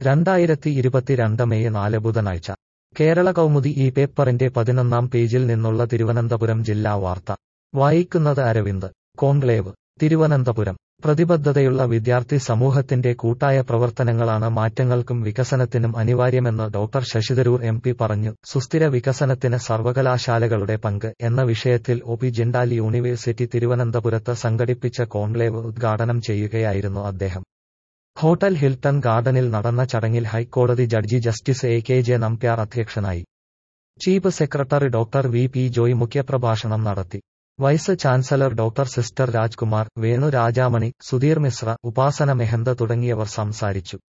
രണ്ടായിരത്തി ഇരുപത്തിരണ്ട് മെയ് നാല് ബുധനാഴ്ച കേരള കൗമുദി ഈ പേപ്പറിന്റെ പതിനൊന്നാം പേജിൽ നിന്നുള്ള തിരുവനന്തപുരം ജില്ലാ വാർത്ത വായിക്കുന്നത് അരവിന്ദ് കോൺക്ലേവ് തിരുവനന്തപുരം പ്രതിബദ്ധതയുള്ള വിദ്യാർത്ഥി സമൂഹത്തിന്റെ കൂട്ടായ പ്രവർത്തനങ്ങളാണ് മാറ്റങ്ങൾക്കും വികസനത്തിനും അനിവാര്യമെന്ന് ഡോക്ടർ ശശിതരൂർ എം പി പറഞ്ഞു സുസ്ഥിര വികസനത്തിന് സർവകലാശാലകളുടെ പങ്ക് എന്ന വിഷയത്തിൽ ഒ പി ജിൻഡാൽ യൂണിവേഴ്സിറ്റി തിരുവനന്തപുരത്ത് സംഘടിപ്പിച്ച കോൺക്ലേവ് ഉദ്ഘാടനം ചെയ്യുകയായിരുന്നു അദ്ദേഹം ഹോട്ടൽ ഹിൽട്ടൺ ഗാർഡനിൽ നടന്ന ചടങ്ങിൽ ഹൈക്കോടതി judge justice A K J Nambiar അധ്യക്ഷനായി chief secretary doctor V P Joy മുഖ്യപ്രഭാഷണം നടത്തി vice chancellor doctor sister Rajkumar Venu Rajamani Sudhir Mishra Upasana Mehanta തുടങ്ങിയവർ സംസാരിച്ചു